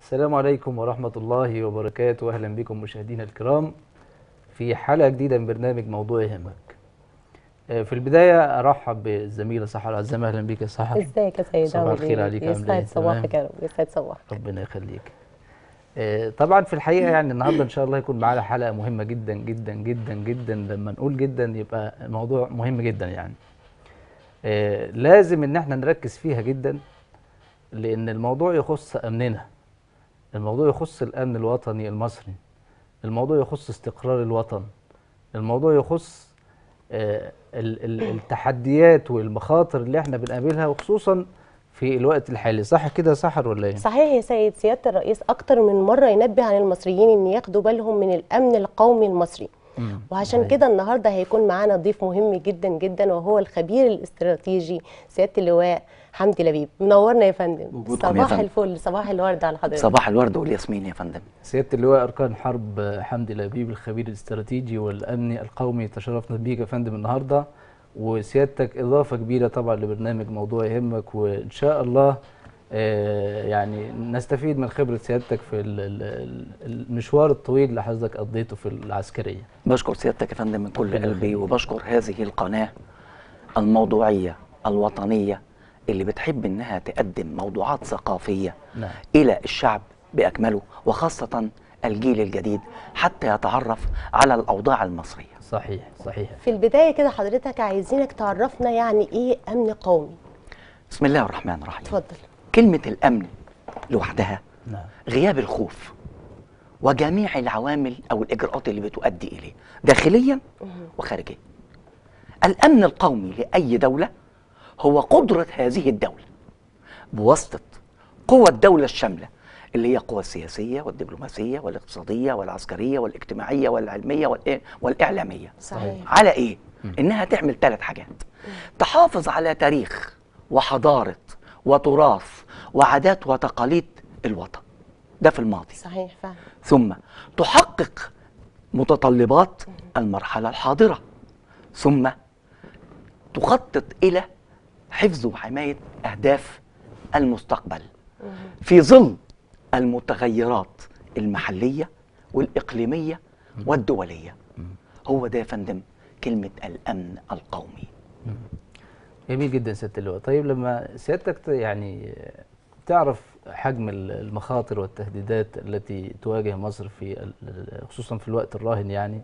السلام عليكم ورحمة الله وبركاته أهلا بكم مشاهدينا الكرام في حلقة جديدة من برنامج موضوع يهمك آه، في البداية أرحب بالزميلة سحر عزام أهلا بك يا سحر ازيك يا سيد صباح عامل الخير إيه؟ عليك، عامل يسعد إيه؟ صباحك تمام؟ يا رب يسعد صباحك ربنا يخليك آه، طبعا في الحقيقة يعني النهاردة إن شاء الله يكون معانا حلقة مهمة جدا جدا جدا جدا لما نقول جدا يبقى موضوع مهم جدا يعني آه، لازم إن احنا نركز فيها جدا لأن الموضوع يخص أمننا الموضوع يخص الأمن الوطني المصري الموضوع يخص استقرار الوطن الموضوع يخص آه، ال- ال- التحديات والمخاطر اللي احنا بنقابلها وخصوصا في الوقت الحالي صح كده يا سحر ولا ايه؟ صحيح يا سيد سيادة الرئيس أكتر من مرة ينبه عن المصريين إن ياخدوا بالهم من الأمن القومي المصري مم. وعشان صحيح. كده النهارده هيكون معانا ضيف مهم جدا جدا وهو الخبير الاستراتيجي سيادة اللواء حمدي لبيب منورنا يا فندم وجودكم يا صباح فندم. الفل صباح الورد على حضرتك صباح الورد والياسمين يا فندم سيادة اللواء أركان حرب حمدي لبيب الخبير الاستراتيجي والأمني القومي تشرفنا بيك يا فندم النهاردة وسيادتك إضافة كبيرة طبعا لبرنامج موضوع يهمك وإن شاء الله آه، يعني نستفيد من خبرة سيادتك في ال- ال- ال- المشوار الطويل اللي حضرتك قضيته في العسكرية بشكر سيادتك يا فندم من كل ربنا قلبي يخليك. وبشكر هذه القناة الموضوعية الوطنية اللي بتحب انها تقدم موضوعات ثقافية نعم الى الشعب باكمله وخاصة الجيل الجديد حتى يتعرف على الاوضاع المصرية صحيح صحيح في البداية كده حضرتك عايزينك تعرفنا يعني إيه أمن قومي بسم الله الرحمن الرحيم اتفضل كلمة الامن لوحدها نعم غياب الخوف وجميع العوامل او الاجراءات اللي بتؤدي اليه داخليا وخارجيا الامن القومي لاي دوله هو قدره هذه الدوله بواسطه قوى الدوله الشامله اللي هي القوى السياسيه والدبلوماسيه والاقتصاديه والعسكريه والاجتماعيه والعلميه والإيه؟ والاعلاميه صحيح على ايه انها تعمل ثلاث حاجات تحافظ على تاريخ وحضاره وتراث وعادات وتقاليد الوطن ده في الماضي صحيح فعلا ثم تحقق متطلبات المرحله الحاضره ثم تخطط الى حفظ وحمايه اهداف المستقبل في ظل المتغيرات المحليه والاقليميه والدوليه هو ده يا فندم كلمه الامن القومي جميل جدا سيادة اللواء طيب لما سيادتك ت- يعني تعرف حجم ال- المخاطر والتهديدات التي تواجه مصر في ال- ال- خصوصا في الوقت الراهن يعني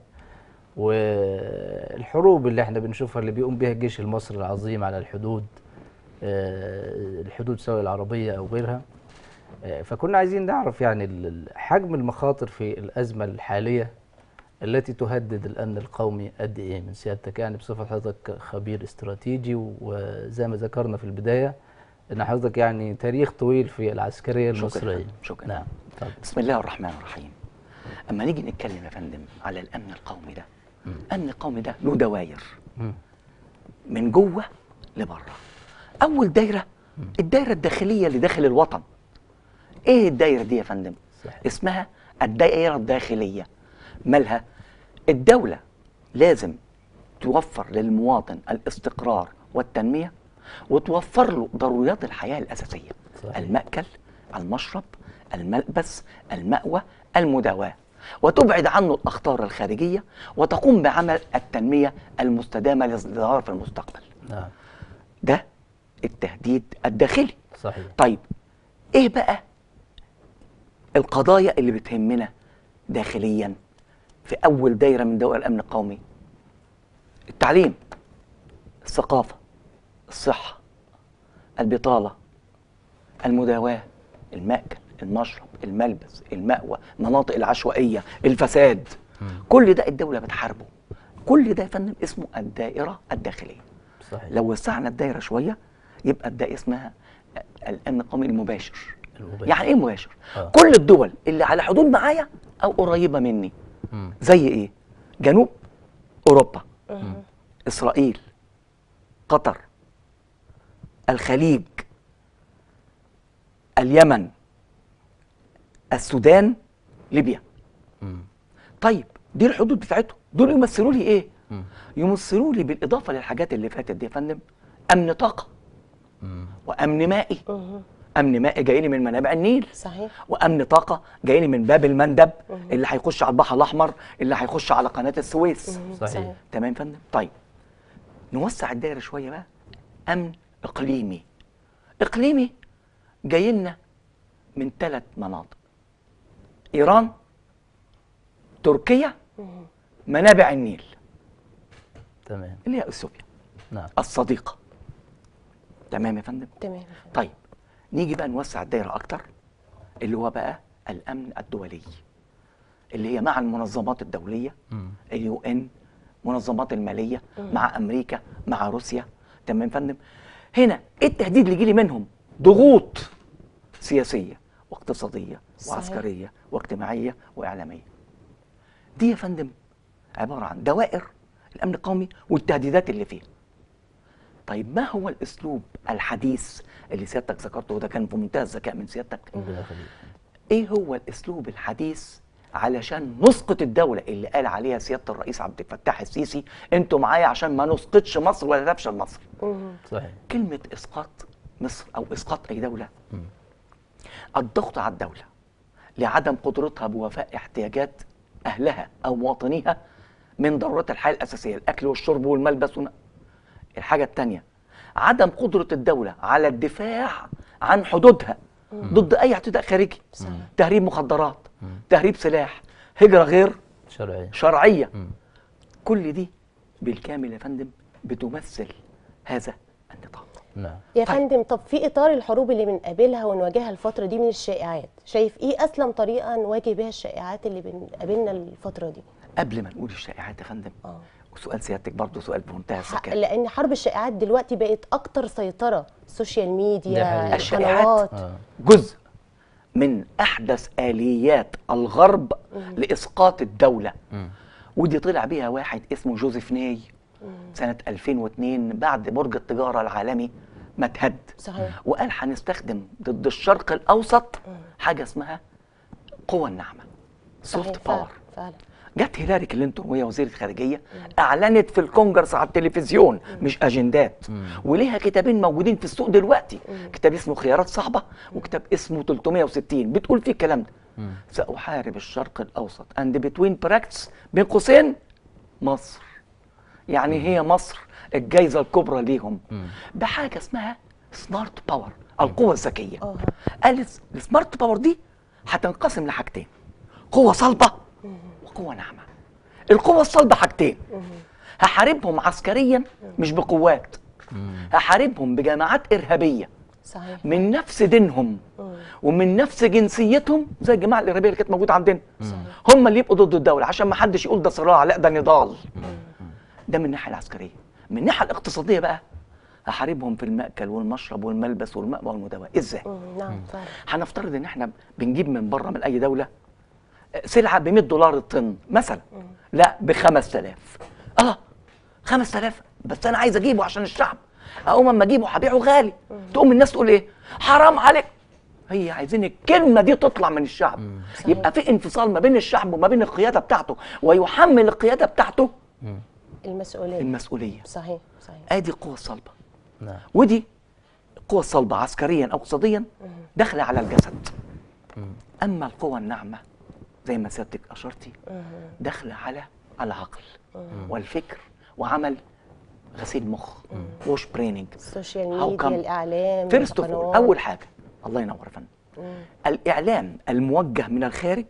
والحروب اللي احنا بنشوفها اللي بيقوم بها الجيش المصري العظيم على الحدود آه، الحدود سواء العربية أو غيرها آه، فكنا عايزين نعرف يعني ال- ال- حجم المخاطر في الأزمة الحالية التي تهدد الأمن القومي قد إيه من سيادتك يعني بصفة حضرتك خبير استراتيجي وزي ما ذكرنا في البداية إن حضرتك يعني تاريخ طويل في العسكرية شكراً. المصرية شكراً. نعم اتفضل بسم الله الرحمن الرحيم اما نيجي نتكلم يا فندم على الامن القومي ده الامن القومي ده له دواير مم. من جوه لبره اول دايره الدايره الداخليه اللي داخل الوطن ايه الدايره دي يا فندم صحيح. اسمها الدائره الداخليه مالها الدوله لازم توفر للمواطن الاستقرار والتنميه وتوفر له ضروريات الحياه الاساسيه صحيح. المأكل المشرب الملبس المأوى المداواة وتبعد عنه الأخطار الخارجية وتقوم بعمل التنمية المستدامة للازدهار في المستقبل نعم ده التهديد الداخلي صحيح طيب ايه بقى القضايا اللي بتهمنا داخليا في اول دايره من دوائر الامن القومي التعليم الثقافه الصحه البطاله المداواه المأكل المشرب الملبس المأوى المناطق العشوائيه الفساد كل ده الدوله بتحاربه كل ده يا فندم اسمه الدائره الداخليه صحيح لو وسعنا الدايره شويه يبقى ده اسمها الامن القومي المباشر المباشر. يعني ايه مباشر آه. كل الدول اللي على حدود معايا او قريبه مني مم. زي ايه جنوب اوروبا اسرائيل قطر الخليج اليمن السودان ليبيا مم. طيب دي الحدود بتاعتهم دول يمثلوا لي ايه مم. يمثلوا لي بالاضافه للحاجات اللي فاتت دي يا فندم امن طاقه مم. وامن مائي مهم. امن مائي جاي لي من منابع النيل صحيح وامن طاقه جاي لي من باب المندب اللي هيخش على البحر الاحمر اللي هيخش على قناه السويس صحيح تمام يا فندم طيب نوسع الدايره شويه بقى امن اقليمي اقليمي جاي لنا من ثلاث مناطق ايران تركيا منابع النيل تمام اللي هي اثيوبيا نعم الصديقه تمام يا فندم تمام طيب نيجي بقى نوسع الدايره اكتر اللي هو بقى الامن الدولي اللي هي مع المنظمات الدوليه مم. اليو ان منظمات الماليه مع امريكا مع روسيا تمام يا فندم هنا ايه التهديد اللي يجي منهم ضغوط سياسيه واقتصاديه صحيح. وعسكريه واجتماعيه واعلاميه دي يا فندم عباره عن دوائر الامن القومي والتهديدات اللي فيها طيب ما هو الاسلوب الحديث اللي سيادتك ذكرته وده كان في منتهى الذكاء من سيادتك ربنا يخليك ايه هو الاسلوب الحديث علشان نسقط الدولة اللي قال عليها سيادة الرئيس عبد الفتاح السيسي انتوا معايا عشان ما نسقطش مصر ولا تفشل مصر مم. صحيح كلمة اسقاط مصر او اسقاط اي دولة الضغط على الدولة لعدم قدرتها بوفاء احتياجات اهلها او مواطنيها من ضرورات الحياة الاساسية الاكل والشرب والملبس ون... الحاجة التانية عدم قدرة الدولة على الدفاع عن حدودها ضد اي اعتداء خارجي صحيح. تهريب مخدرات تهريب سلاح هجرة غير شرعي شرعية مم. كل دي بالكامل يا فندم بتمثل هذا النظام نعم يا طيب. فندم طب في اطار الحروب اللي بنقابلها ونواجهها الفتره دي من الشائعات شايف ايه اسلم طريقه نواجه بيها الشائعات اللي بنقابلنا الفتره دي قبل ما نقول الشائعات يا فندم اه وسؤال سيادتك برضه سؤال بمنتهى ح- الذكاء لان حرب الشائعات دلوقتي بقت اكتر سيطره السوشيال ده ميديا حقيقي. الشائعات القنوات آه. جزء من احدث اليات الغرب لاسقاط الدوله مم. ودي طلع بيها واحد اسمه جوزيف ناي سنه 2002 بعد برج التجاره العالمي ما اتهد صحيح وقال هنستخدم ضد الشرق الاوسط حاجه اسمها قوى الناعمه صحيح سوفت فعلا باور فعلا جت هيلاري كلينتون وهي وزيره خارجيه اعلنت في الكونجرس على التلفزيون مش اجندات وليها كتابين موجودين في السوق دلوقتي كتاب اسمه خيارات صعبه وكتاب اسمه 360 بتقول فيه الكلام ده ساحارب الشرق الاوسط اند بتوين براكتس بين قوسين مصر يعني هي مصر الجايزه الكبرى ليهم بحاجه اسمها سمارت باور القوه الذكيه اه قال السمارت باور دي هتنقسم لحاجتين قوه صلبه وقوه ناعمه القوه الصلبه حاجتين هحاربهم عسكريا مش بقوات هحاربهم بجماعات ارهابيه صحيح من نفس دينهم ومن نفس جنسيتهم زي الجماعه الارهابيه اللي كانت موجوده عندنا هم اللي يبقوا ضد الدوله عشان ما حدش يقول ده صراع لا ده نضال ده من الناحيه العسكريه من الناحيه الاقتصاديه بقى هحاربهم في المأكل والمشرب والملبس والمأوى والمداواة ازاي مم. نعم فعلا هنفترض ان احنا بنجيب من بره من اي دوله سلعه ب 100 دولار الطن مثلا لا ب 5000 اه 5000 بس انا عايز اجيبه عشان الشعب اقوم اما اجيبه هبيعه غالي تقوم الناس تقول ايه حرام عليك هي عايزين الكلمه دي تطلع من الشعب صحيح. يبقى في انفصال ما بين الشعب وما بين القياده بتاعته ويحمل القياده بتاعته المسؤوليه المسؤوليه صحيح صحيح ادي القوه الصلبه نعم ودي القوة الصلبة عسكريا أو اقتصاديا داخلة على الجسد أما القوة الناعمة زي ما سيادتك أشرتي داخلة على العقل والفكر وعمل غسيل مخ ووش بريننج السوشيال How ميديا come؟ الاعلام فيرست اوف القنوات. أول حاجة الله ينور يا فندم الإعلام الموجه من الخارج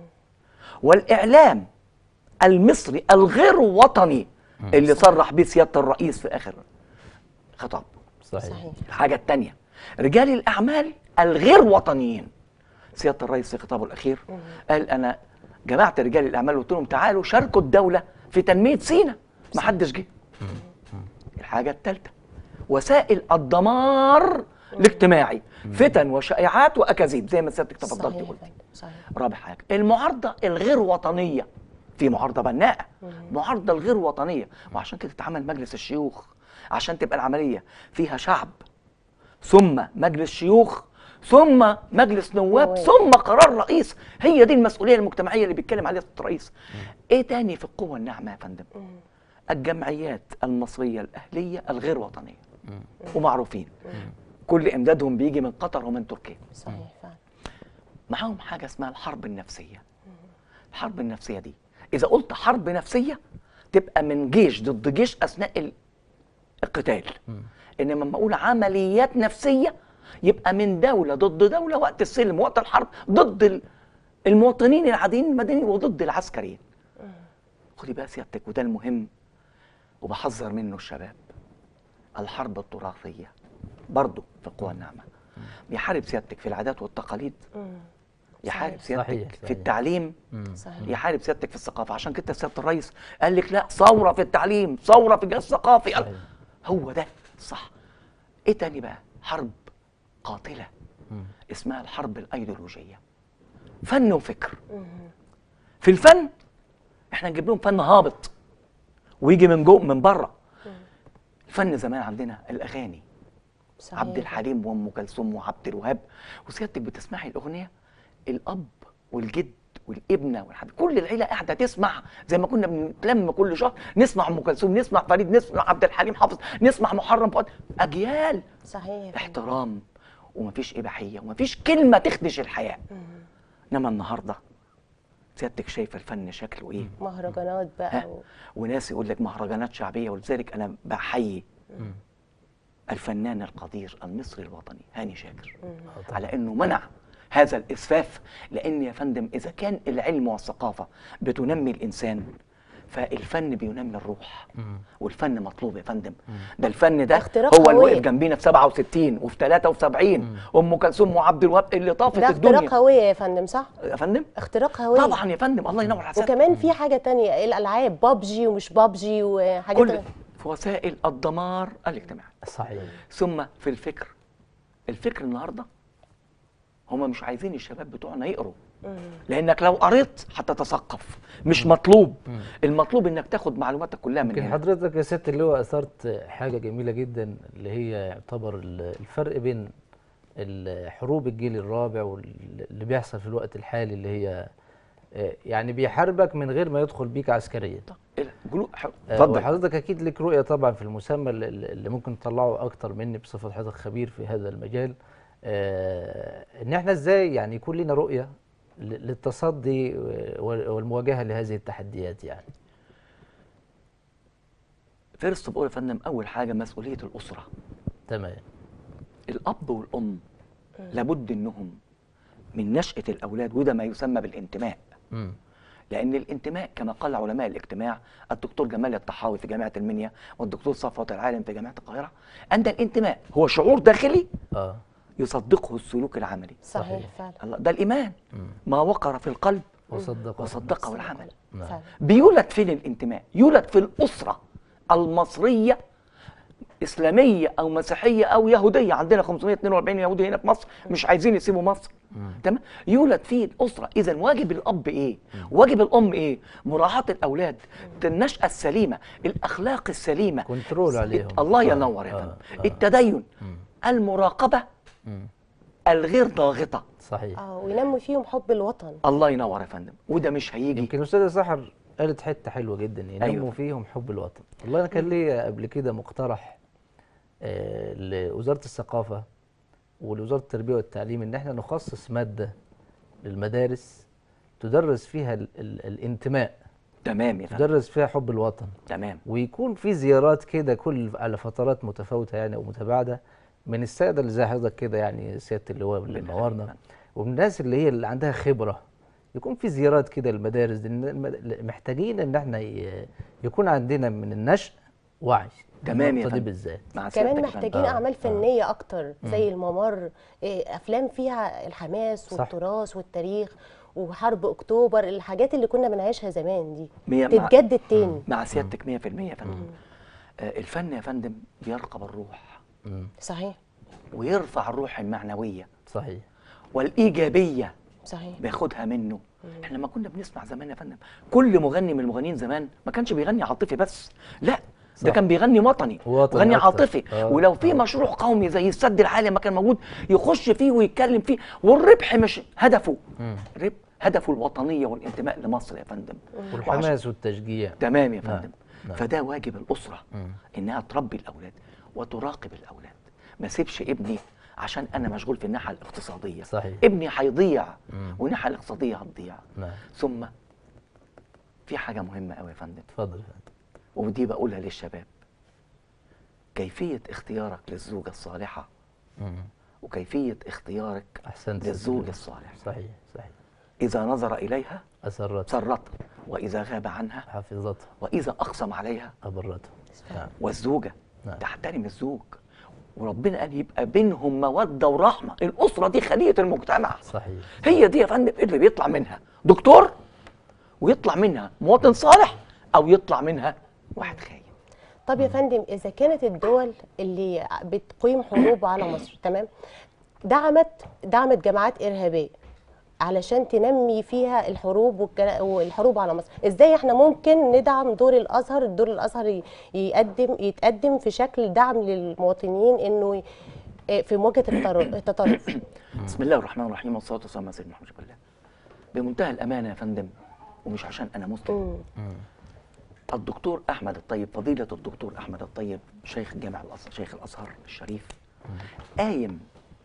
والإعلام المصري الغير وطني اللي صرح به سيادة الرئيس في آخر خطاب صحيح صحيح الحاجة التانية رجال الأعمال الغير وطنيين سيادة الرئيس في خطابه الأخير قال أنا جمعت رجال الأعمال وقلت لهم تعالوا شاركوا الدولة في تنمية سينا ما حدش جه الحاجة التالتة وسائل الدمار الاجتماعي فتن وشائعات وأكاذيب زي ما سيادتك تفضلت صحيح يا قلت فندم، صحيح رابع حاجة المعارضة الغير وطنية في معارضة بناءة معارضة الغير وطنية وعشان كده اتعمل مجلس الشيوخ عشان تبقى العملية فيها شعب ثم مجلس شيوخ ثم مجلس نواب نواب. ثم قرار رئيس هي دي المسؤولية المجتمعية اللي بيتكلم عليها سيادة الرئيس ايه تاني في القوة الناعمة يا فندم الجمعيات المصرية الأهلية الغير وطنية ومعروفين كل امدادهم بيجي من قطر ومن تركيا صحيح فعلا معاهم حاجه اسمها الحرب النفسيه الحرب النفسيه دي اذا قلت حرب نفسيه تبقى من جيش ضد جيش اثناء ال- القتال انما لما اقول عمليات نفسيه يبقى من دوله ضد دوله وقت السلم وقت الحرب ضد ال- المواطنين العاديين المدنيين وضد العسكريين خدي بقى سيادتك وده المهم وبحذر منه الشباب الحرب التراثيه برضه في القوى الناعمه بيحارب سيادتك في العادات والتقاليد يحارب صحيح. سيادتك صحيح، في صحيح. التعليم صحيح يحارب سيادتك في الثقافه عشان كده سياده الرئيس قال لك لا ثوره في التعليم ثوره في الجهاز الثقافي صحيح. هو ده صح ايه تاني بقى حرب قاتله اسمها الحرب الايديولوجيه فن وفكر في الفن احنا نجيب لهم فن هابط ويجي من جوه من بره الفن زمان عندنا الاغاني صحيح عبد الحليم وام كلثوم وعبد الوهاب وسيادتك بتسمعي الاغنيه الاب والجد والابنه والحبيب كل العيله قاعده تسمع زي ما كنا بنتلم كل شهر نسمع ام كلثوم نسمع فريد نسمع عبد الحليم حافظ نسمع محرم فؤاد اجيال صحيح يا فندم. احترام ومفيش اباحيه ومفيش كلمه تخدش الحياه انما النهارده سيادتك شايفه الفن شكله ايه مهرجانات ها؟ بقى و... وناس يقول لك مهرجانات شعبيه ولذلك انا بحيي الفنان القدير المصري الوطني هاني شاكر على انه منع هذا الاسفاف لان يا فندم اذا كان العلم والثقافه بتنمي الانسان فالفن بينمي الروح والفن مطلوب يا فندم ده الفن ده اختراق هو اللي هوية. وقف جنبينا في 67 وفي 73 ام كلثوم وعبد الوهاب اللي طافت ده اختراق الدنيا هويه يا فندم صح يا فندم اختراق هويه طبعا يا فندم الله ينور على سيادتك. وكمان في حاجه تانية الالعاب بابجي ومش بابجي وحاجات كل في وسائل الدمار الاجتماعي صحيح ثم في الفكر الفكر النهارده هما مش عايزين الشباب بتوعنا يقروا لانك لو قريت هتتثقف مش مطلوب المطلوب انك تاخد معلوماتك كلها من يمكن هنا حضرتك يا ست اللي هو اثرت حاجه جميله جدا اللي هي يعتبر ال- الفرق بين ال- حروب الجيل الرابع واللي بيحصل في الوقت الحالي اللي هي آه، يعني بيحاربك من غير ما يدخل بيك عسكريا إيه ده؟ جلو ح- آه، اتفضل وحضرتك اكيد لك رؤيه طبعا في المسمى اللي- اللي ممكن تطلعه اكتر مني بصفه حضرتك خبير في هذا المجال آه، ان احنا ازاي يعني يكون لنا رؤيه ل- للتصدي وال- والمواجهه لهذه التحديات يعني فيرست بقول يا فندم اول حاجه مسؤوليه الاسره تمام الاب والام لابد انهم من نشاه الاولاد وده ما يسمى بالانتماء مم. لان الانتماء كما قال علماء الاجتماع الدكتور جمال الطحاوي في جامعه المنيا والدكتور صفوت العالم في جامعه القاهره ان الانتماء هو شعور داخلي اه يصدقه السلوك العملي صحيح صحيح. فعلا الله ده الايمان ما وقر في القلب وصدق وصدقه العمل نعم. فعلا بيولد فين الانتماء يولد في الاسره المصريه اسلاميه او مسيحيه او يهوديه عندنا 542 يهودي هنا في مصر مش عايزين يسيبوا مصر تمام يولد فيه الاسره اذا واجب الاب ايه واجب الام ايه مراعاه الاولاد النشاه السليمه الاخلاق السليمه كنترول عليهم. الله آه، ينور يا آه، فندم آه. التدين المراقبه مم. الغير ضاغطه صحيح اه وينمي فيهم حب الوطن الله ينور يا فندم وده مش هيجي يمكن الاستاذه سحر قالت حته حلوه جدا ينموا أيوة. أيوة. فيهم حب الوطن والله انا كان ليا قبل كده مقترح آه لوزاره الثقافه ولوزاره التربيه والتعليم ان احنا نخصص ماده للمدارس تدرس فيها ال ال الانتماء تمام يا فندم تدرس فيها حب الوطن تمام ويكون في زيارات كده كل على فترات متفاوته يعني او متباعده من الساده اللي زي حضرتك كده يعني سياده اللواء اللي ربنا منورنا يخليك. ومن الناس اللي هي اللي عندها خبره يكون في زيارات كده للمدارس دي إن الم- محتاجين ان احنا ي- يكون عندنا من النشء وعي تمام يا النقطة دي فندم. بالذات مع كمان سيادتك يا محتاجين فندم. اعمال فنيه اكتر زي الممر إيه، افلام فيها الحماس صح. والتراث والتاريخ وحرب اكتوبر الحاجات اللي كنا بنعيشها زمان دي مية مع- تتجدد تاني مع سيادتك 100% يا فندم آه الفن يا فندم بيرقب الروح مم. صحيح ويرفع الروح المعنويه صحيح والايجابيه صحيح بياخدها منه احنا لما كنا بنسمع زمان يا فندم كل مغني من المغنيين زمان ما كانش بيغني عاطفي بس لا ده صح. كان بيغني وطني وطني وغني أكتر. عاطفي آه، ولو في آه. مشروع قومي زي السد العالي ما كان موجود يخش فيه ويتكلم فيه والربح مش هدفه ربح هدفه الوطنيه والانتماء لمصر يا فندم وعشان- والحماس والتشجيع تمام يا نعم، فندم نعم. فده واجب الاسره مم. انها تربي الاولاد وتراقب الاولاد ما سيبش ابني عشان انا مشغول في الناحيه الاقتصاديه صحيح. ابني هيضيع مم. والناحيه الاقتصاديه هتضيع نعم ثم في حاجه مهمه قوي يا فندم اتفضل يا فندم ودي بقولها للشباب كيفيه اختيارك للزوجه الصالحه مم. وكيفيه اختيارك احسنت للزوج الصالح صحيح صحيح اذا نظر اليها اسرت سرت واذا غاب عنها حفظتها واذا اقسم عليها ابرتها نعم والزوجه نعم. تحترم الزوج وربنا قال يبقى بينهم موده ورحمه الاسره دي خليه المجتمع صحيح هي دي يا فندم اللي بيطلع منها دكتور ويطلع منها مواطن صالح او يطلع منها واحد خاين طب يا فندم اذا كانت الدول اللي بتقيم حروب على مصر تمام دعمت دعمت جماعات ارهابيه علشان تنمي فيها الحروب والجلا- والحروب على مصر ازاي احنا ممكن ندعم دور الازهر الدور الازهر ي- يقدم يتقدم في شكل دعم للمواطنين انه ي- في مواجهه التر- التطرف بسم الله الرحمن الرحيم والصلاه والسلام على سيدنا محمد رسول الله بمنتهى الامانه يا فندم ومش عشان انا مسلم مم. الدكتور احمد الطيب فضيله الدكتور احمد الطيب شيخ الجامع الازهر شيخ الازهر الشريف قايم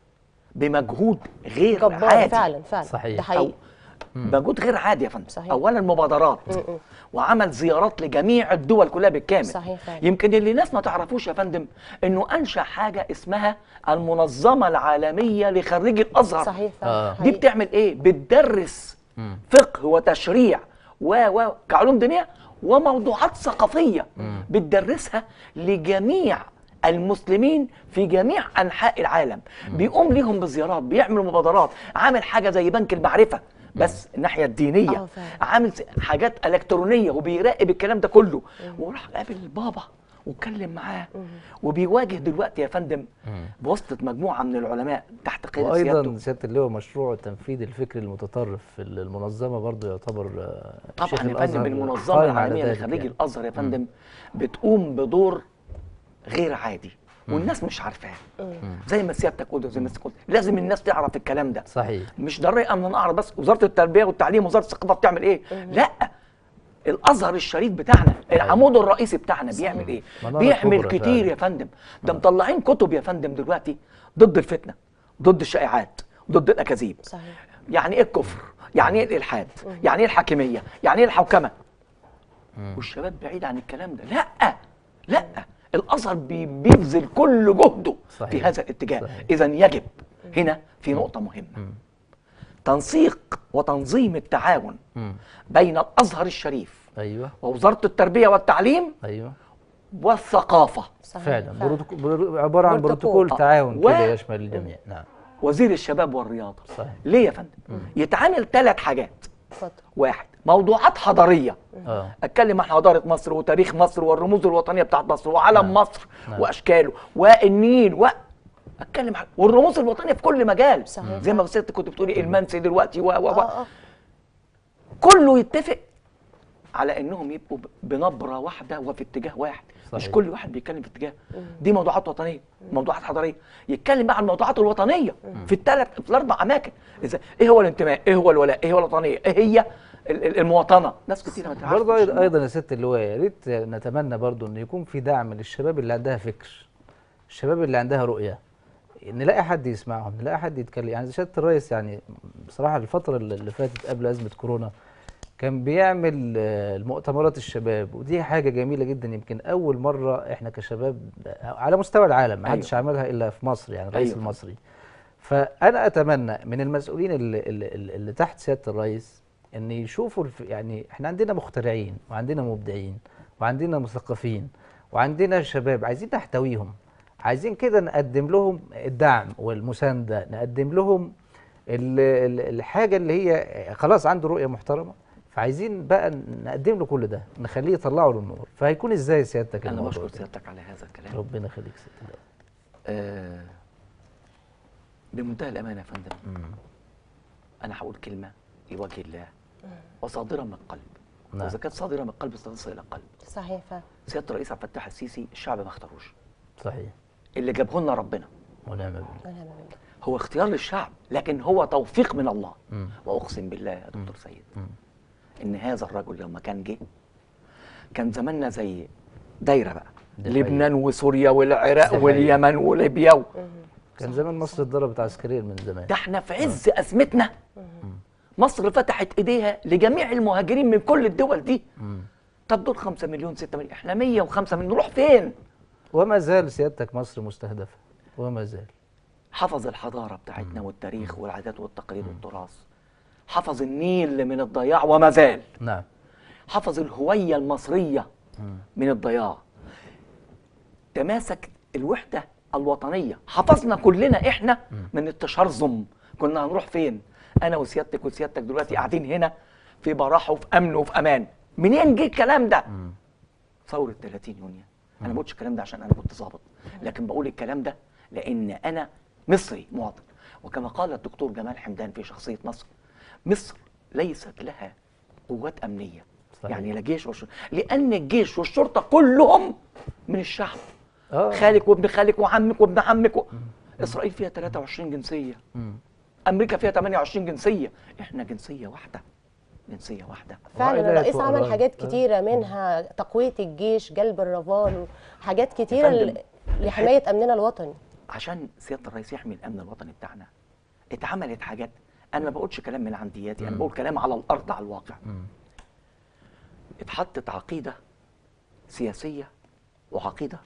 بمجهود غير جبار عادي فعلا فعلا صحيح. ده أو حقيقي مجهود غير عادي يا فندم صحيح. اولا مبادرات م-م. وعمل زيارات لجميع الدول كلها بالكامل صحيح فعلا. يمكن اللي الناس ما تعرفوش يا فندم انه انشا حاجه اسمها المنظمه العالميه لخريجي الازهر صحيح آه. فعلا دي حقيقي. بتعمل ايه بتدرس مم. فقه وتشريع و و كعلوم دينيه وموضوعات ثقافيه بتدرسها لجميع المسلمين في جميع انحاء العالم بيقوم ليهم بزيارات بيعمل مبادرات عامل حاجه زي بنك المعرفه بس الناحيه الدينيه آه فعلا. عامل س- حاجات الكترونيه وبيراقب الكلام ده كله وراح قابل البابا واتكلم معاه وبيواجه دلوقتي يا فندم بواسطه مجموعه من العلماء تحت قياده وايضا سيادته سياده اللواء مشروع تنفيذ الفكر المتطرف في المنظمه برضه يعتبر آه، شيخ طبعا يا الأزهر فندم المنظمه قائم على العالميه ذلك لخريجي يعني. الازهر يا فندم بتقوم بدور غير عادي والناس مش عارفاه زي ما سيادتك قلت وزي ما سيادتك قلت لازم الناس تعرف الكلام ده صحيح مش ضروري من اعرف بس وزاره التربيه والتعليم وزاره الثقافه بتعمل ايه لا الازهر الشريف بتاعنا العمود الرئيسي بتاعنا بيعمل ايه منارة بيعمل كبرى كتير فعلا. يا فندم ده مطلعين كتب يا فندم دلوقتي ضد الفتنه ضد الشائعات ضد الاكاذيب صحيح يعني ايه الكفر يعني ايه الالحاد يعني ايه الحاكميه يعني ايه الحوكمه والشباب بعيد عن الكلام ده لا لا الازهر بي- بيبذل كل جهده في صحيح. هذا الاتجاه صحيح. اذا يجب هنا في نقطه مهمه تنسيق وتنظيم التعاون مم. بين الازهر الشريف ايوه ووزاره التربيه والتعليم ايوه والثقافه صحيح فعلا بروتوكول برو- عباره عن بروتوكول. بروتوكول تعاون و- كده يشمل الجميع نعم وزير الشباب والرياضه صحيح ليه يا فندم يتعامل ثلاث حاجات اتفضل واحد موضوعات حضاريه اه اتكلم عن حضاره مصر وتاريخ مصر والرموز الوطنيه بتاعت مصر وعلم نعم. مصر نعم. واشكاله والنيل و اتكلم عن والرموز الوطنيه في كل مجال صحيح. زي ما ست كنت بتقولي المنسي دلوقتي و و و اه اه كله يتفق على انهم يبقوا ب- بنبره واحده وفي اتجاه واحد مش صحيح. كل واحد بيتكلم في اتجاه دي موضوعات وطنيه موضوعات حضاريه يتكلم بقى عن الموضوعات الوطنيه في الثلاث في الاربع اماكن اذا ايه هو الانتماء ايه هو الولاء ايه هو الوطنيه ايه هي ال- ال- المواطنه ناس كتير ما تعرفش برضه أيضا- ايضا يا ست اللواء يا ريت نتمنى برضه ان يكون في دعم للشباب اللي عندها فكر الشباب اللي عندها رؤيه نلاقي حد يسمعهم نلاقي حد يتكلم يعني سياده الرئيس يعني بصراحه الفتره اللي اللي فاتت قبل ازمه كورونا كان بيعمل آه، المؤتمرات الشباب ودي حاجه جميله جدا يمكن اول مره احنا كشباب آه، على مستوى العالم ما حدش عملها الا في مصر يعني الرئيس أيوة. المصري فانا اتمنى من المسؤولين اللي, اللي, اللي تحت سياده الرئيس ان يشوفوا الف... يعني احنا عندنا مخترعين وعندنا مبدعين وعندنا مثقفين وعندنا شباب عايزين نحتويهم عايزين كده نقدم لهم الدعم والمسانده نقدم لهم ال... ال- الحاجه اللي هي خلاص عنده رؤيه محترمه فعايزين بقى نقدم له كل ده نخليه يطلعه للنور فهيكون ازاي سيادتك انا الموضوع بشكر ده؟ سيادتك على هذا الكلام ربنا يخليك ست الله آه بمنتهى الامانه يا فندم انا هقول كلمه لوجه الله وصادره من القلب نعم. واذا كانت صادره من القلب ستصل الى القلب صحيح فعلا سياده الرئيس عبد الفتاح السيسي الشعب ما اختاروش صحيح اللي جابه لنا ربنا ونعم بالله ونعم بالله. هو اختيار للشعب لكن هو توفيق من الله مم. واقسم بالله يا دكتور سيد مم. ان هذا الرجل لما كان جه كان زماننا زي دايره بقى دي حقيقة. لبنان وسوريا والعراق دي حقيقة. واليمن وليبيا و... كان زمان مصر اتضربت عسكريا من زمان ده احنا في عز ازمتنا مصر فتحت ايديها لجميع المهاجرين من كل الدول دي طب دول 5 مليون 6 مليون احنا 105 مليون نروح فين وما زال سيادتك مصر مستهدفه وما زال حفظ الحضاره بتاعتنا والتاريخ والعادات والتقاليد والتراث حفظ النيل من الضياع وما زال نعم حفظ الهويه المصريه من الضياع تماسك الوحده الوطنيه حفظنا كلنا احنا من التشرذم كنا هنروح فين انا وسيادتك وسيادتك دلوقتي قاعدين هنا في براحه وفي امن وفي امان منين جه الكلام ده ثوره 30 يونيو انا ما بقولش الكلام ده عشان انا كنت ظابط لكن بقول الكلام ده لان انا مصري مواطن وكما قال الدكتور جمال حمدان في شخصيه مصر مصر ليست لها قوات امنيه صحيح. يعني لا جيش وشرطه لان الجيش والشرطه كلهم من الشعب اه خالك وابن خالك وعمك وابن عمك و... اسرائيل فيها 23 جنسيه مم. امريكا فيها 28 جنسيه احنا جنسيه واحده جنسيه واحده فعلا وعائلات الرئيس عمل وقرايب. حاجات آه. كتيره منها تقويه الجيش جلب الرافال حاجات كتيره فندم. ل- لحمايه امننا الوطني عشان سياده الرئيس يحمي الامن الوطني بتاعنا اتعملت حاجات انا ما بقولش كلام من عندياتي انا بقول كلام على الارض على الواقع اتحطت عقيده سياسيه وعقيده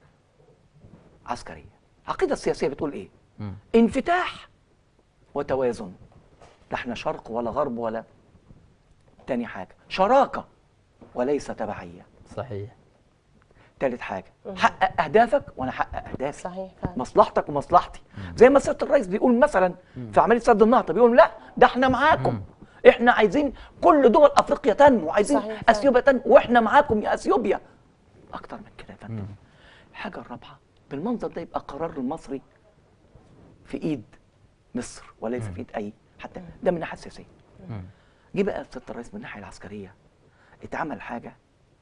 عسكريه العقيده السياسيه بتقول ايه مم. انفتاح وتوازن لا احنا شرق ولا غرب ولا تاني حاجه شراكه وليس تبعيه صحيح تالت حاجه حقق اهدافك وانا احقق اهدافي صحيح فعلا مصلحتك ومصلحتي زي ما سياده الرئيس بيقول مثلا في عمليه سد النهضه بيقول لا ده احنا معاكم احنا عايزين كل دول افريقيا تنمو عايزين صحيح فعلا. اثيوبيا تنمو واحنا معاكم يا اثيوبيا اكتر من كده يا فندم الحاجه الرابعه بالمنظر ده يبقى قرار المصري في ايد مصر وليس في ايد اي حتى ده من الناحيه السياسيه جه بقى سياده الرئيس من الناحيه العسكريه اتعمل حاجه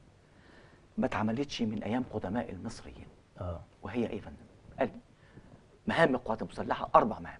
ما اتعملتش من ايام قدماء المصريين اه وهي ايه يا فندم؟ قال مهام القوات المسلحه اربع مهام.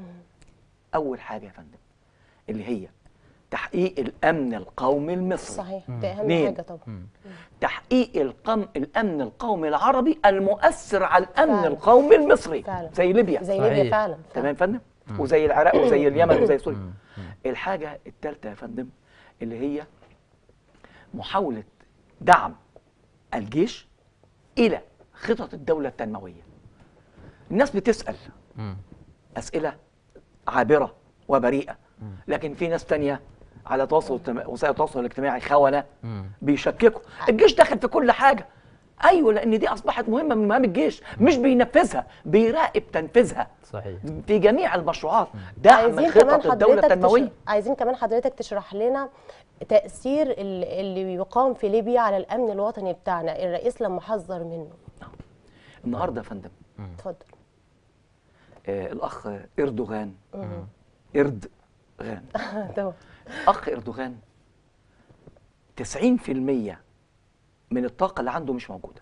اول حاجه يا فندم اللي هي تحقيق الامن القومي المصري. صحيح ده اهم اتنين. حاجه طبعا تحقيق القم... الامن القومي العربي المؤثر على الامن فعلا. القومي المصري فعلا. زي ليبيا زي صحيح. ليبيا فعلا تمام يا فندم؟ وزي العراق وزي اليمن وزي سوريا. الحاجه الثالثه يا فندم اللي هي محاوله دعم الجيش الى خطط الدوله التنمويه. الناس بتسال مم. اسئله عابره وبريئه لكن في ناس تانية على تواصل اجتماعي- وسائل التواصل الاجتماعي خونه مم. بيشككوا الجيش داخل في كل حاجه ايوه لان دي اصبحت مهمه من مهام الجيش مش بينفذها بيراقب تنفيذها صحيح في جميع المشروعات دعم عايزين كمان خطط الدوله حضرتك التنمويه تش... عايزين كمان حضرتك تشرح لنا تأثير ال- اللي يقام في ليبيا على الأمن الوطني بتاعنا الرئيس لما حذر منه النهارده يا فندم اتفضل آه الاخ اردوغان اردغان تمام اخ اردوغان 90% من الطاقه اللي عنده مش موجوده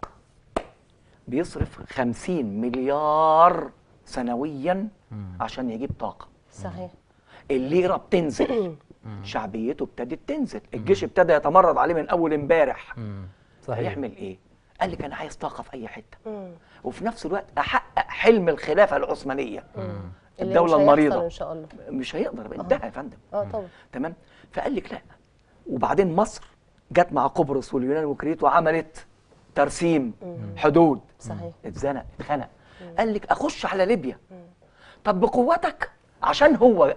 بيصرف 50 مليار سنويا عشان يجيب طاقه صحيح الليره بتنزل شعبيته ابتدت تنزل الجيش ابتدى يتمرد عليه من اول امبارح مم. صحيح هيعمل ايه قال لك انا عايز طاقه في اي حته مم. وفي نفس الوقت احقق حلم الخلافه العثمانيه اللي الدوله مش هيحصل المريضه ان شاء الله مش هيقدر انتهى يا فندم اه طبعا تمام فقال لك لا وبعدين مصر جت مع قبرص واليونان وكريت وعملت ترسيم حدود صحيح اتزنق اتخنق قال لك اخش على ليبيا طب بقوتك عشان هو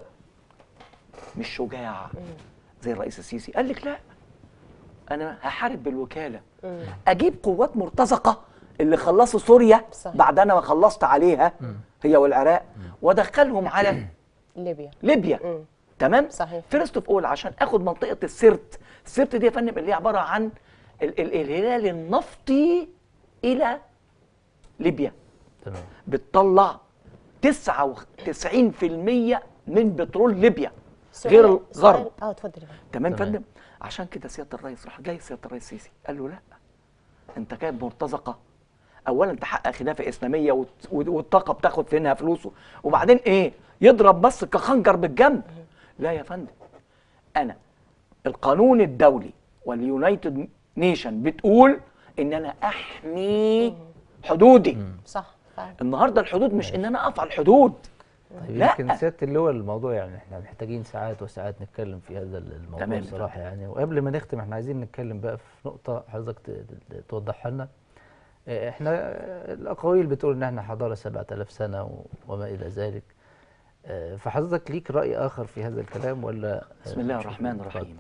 مش شجاع زي الرئيس السيسي قال لك لا انا هحارب بالوكاله اجيب قوات مرتزقه اللي خلصوا سوريا صحيح. بعد انا ما خلصت عليها هي والعراق وادخلهم على ليبيا ليبيا مم. تمام صحيح. فيرست اوف اول عشان اخد منطقه السرت السرت دي يا فندم اللي هي عباره عن ال ال الهلال النفطي الى ليبيا تمام بتطلع 99% من بترول ليبيا سؤال- غير الغرب سؤال- اه اتفضل يا فندم. تمام تمام. فندم عشان كده سياده الرئيس راح جاي سياده الرئيس السيسي قال له لا انت كانت مرتزقه اولا تحقق خلافه اسلاميه وت- والطاقه بتاخد فينها فلوسه وبعدين ايه يضرب مصر كخنجر بالجنب لا يا فندم انا القانون الدولي واليونايتد نيشن بتقول ان انا احمي حدودي صح فعلا النهارده الحدود مش ان انا اقف على الحدود طيب لا. يمكن سياده اللواء الموضوع يعني احنا محتاجين ساعات وساعات نتكلم في هذا الموضوع تمام. بصراحه يعني وقبل ما نختم احنا عايزين نتكلم بقى في نقطه حضرتك ت- ت- توضحها لنا اه، احنا اه، الاقاويل بتقول ان احنا حضاره 7000 سنه و- وما الى ذلك اه، فحضرتك ليك راي اخر في هذا الكلام ولا اه، بسم الله مش- الرحمن اتفضل. الرحيم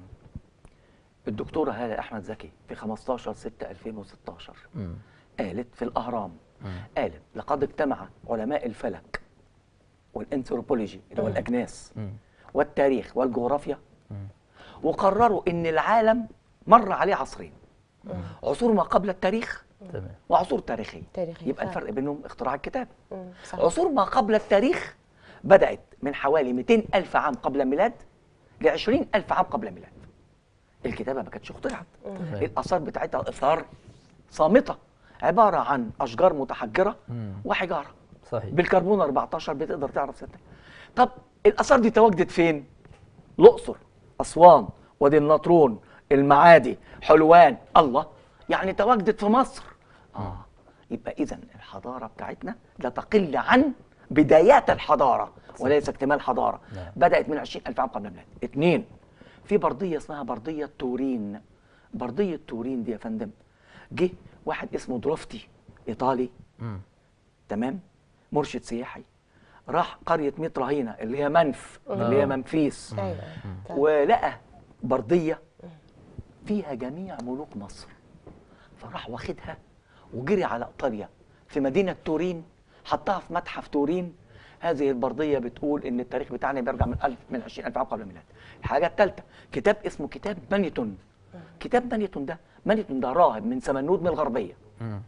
الدكتوره هاله احمد زكي في 15 6 2016 مم. قالت في الاهرام مم. قالت لقد اجتمع علماء الفلك والانثروبولوجي اللي هو الاجناس مم. والتاريخ والجغرافيا مم. وقرروا ان العالم مر عليه عصرين عصور ما قبل التاريخ تمام وعصور تاريخيه تاريخية يبقى فعلا. الفرق بينهم اختراع الكتاب مم، صح عصور ما قبل التاريخ بدأت من حوالي 200 ألف عام قبل الميلاد ل 20 ألف عام قبل الميلاد الكتابة ما كانتش اخترعت تمام. الآثار بتاعتها آثار صامتة عبارة عن أشجار متحجرة مم. وحجارة صحيح بالكربون 14 بتقدر تعرف ستة طب الآثار دي تواجدت فين؟ الأقصر أسوان وادي النطرون المعادي حلوان الله يعني تواجدت في مصر آه يبقى إذا الحضارة بتاعتنا لا تقل عن بدايات الحضارة وليس اكتمال حضارة نعم. بدأت من 20000 عام قبل الميلاد اثنين في بردية اسمها بردية تورين بردية تورين دي يا فندم جه واحد اسمه دروفتي إيطالي مم. تمام مرشد سياحي راح قرية ميت رهينة اللي هي منف اللي هي منفيس ايوه طيب. ولقى بردية فيها جميع ملوك مصر فراح واخدها وجري على ايطاليا في مدينة تورين حطها في متحف تورين هذه البردية بتقول ان التاريخ بتاعنا بيرجع من 1000 من 20000 عام قبل الميلاد الحاجة الثالثة كتاب اسمه كتاب مانيتون كتاب مانيتون ده مانيتون ده راهب من سمنود من الغربية مم.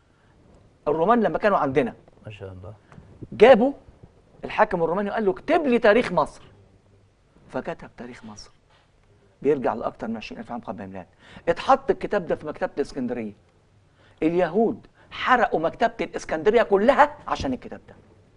الرومان لما كانوا عندنا ما شاء الله جابوا الحاكم الروماني وقال له اكتب لي تاريخ مصر فكتب تاريخ مصر بيرجع لاكثر من 20000 عام قبل الميلاد اتحط الكتاب ده في مكتبه الاسكندريه اليهود حرقوا مكتبه الاسكندريه كلها عشان الكتاب ده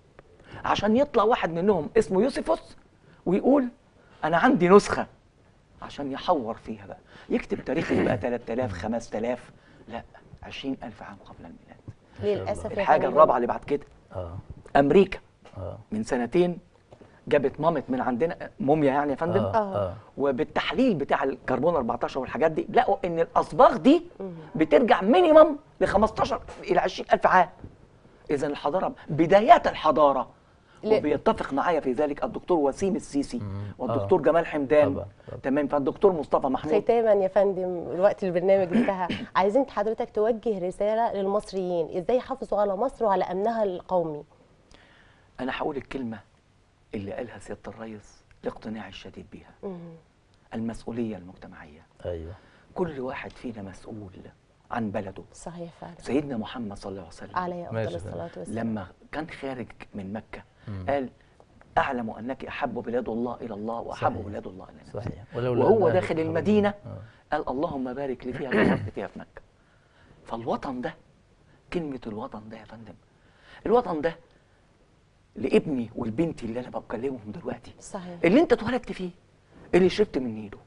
عشان يطلع واحد منهم اسمه يوسفوس ويقول انا عندي نسخه عشان يحور فيها بقى يكتب تاريخ يبقى 3000 5000 لا 20000 عام قبل الميلاد للاسف يا الحاجه فندم. الرابعه اللي بعد كده اه امريكا اه من سنتين جابت مامت من عندنا موميا يعني يا فندم اه اه وبالتحليل بتاع الكربون 14 والحاجات دي لقوا ان الاصباغ دي بترجع مينيمم ل 15 الى 20000 عام اذا الحضاره بدايات الحضاره ل- وبيتفق معايا في ذلك الدكتور وسيم السيسي مم. والدكتور جمال حمدان طبعا، طبعا. تمام فالدكتور مصطفى محمود ختاما يا فندم الوقت البرنامج انتهى عايزين حضرتك توجه رساله للمصريين ازاي يحافظوا على مصر وعلى امنها القومي انا هقول الكلمه اللي قالها سياده الرئيس لاقتناعي الشديد بيها مم. المسؤوليه المجتمعيه ايوه كل واحد فينا مسؤول عن بلده صحيح فعلا سيدنا محمد صلى الله عليه وسلم عليه ماشي افضل فعلا. الصلاه والسلام لما كان خارج من مكة مم. قال أعلم أنك أحب بلاد الله إلى الله وأحب صحيح. بلاد الله إلى نفسي صحيح ولولا وهو أن داخل أهلك المدينة آه. قال اللهم بارك لي فيها باركت فيها في مكة فالوطن ده كلمة الوطن ده يا فندم الوطن ده لابني والبنتي اللي أنا بكلمهم دلوقتي صحيح اللي أنت اتولدت فيه اللي شربت من إيده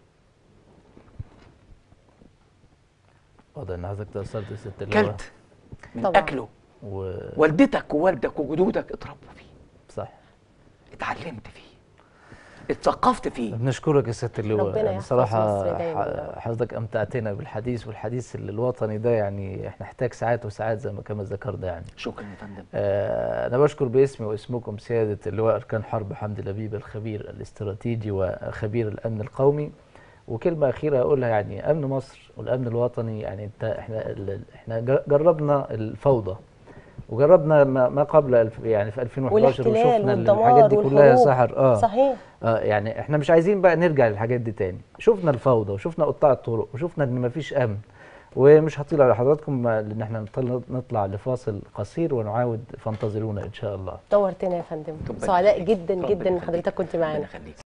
واضح ان حضرتك تأثرت يا ست اللواء كلت من طبعاً. أكله و والدتك ووالدك وجدودك اتربوا فيه صح اتعلمت فيه اتثقفت فيه بنشكرك يا ست اللواء ربنا يعني يحفظ صراحة مصر دايماً. ح- حضرتك أمتعتنا بالحديث والحديث الوطني ده يعني احنا نحتاج ساعات وساعات زي ما كما ذكرنا يعني شكرا يا فندم آه، أنا بشكر باسمي واسمكم سيادة اللواء أركان حرب حمدي لبيب الخبير الاستراتيجي وخبير الأمن القومي وكلمة أخيرة أقولها يعني أمن مصر والأمن الوطني يعني أنت إحنا ال- إحنا ج- جربنا الفوضى وجربنا ما ما قبل الف يعني في 2011 والاحتلال وشفنا ال- والدمار الحاجات دي كلها يا والحروب. سحر اه صحيح اه يعني احنا مش عايزين بقى نرجع للحاجات دي تاني شفنا الفوضى وشفنا قطاع الطرق وشفنا ان مفيش امن ومش هطيل على حضراتكم لان احنا نطل- نطلع لفاصل قصير ونعاود فانتظرونا ان شاء الله دورتنا يا فندم ربنا سعداء يخليك. جدا ربنا جدا ان يخليك. حضرتك كنت ربنا معانا يخليك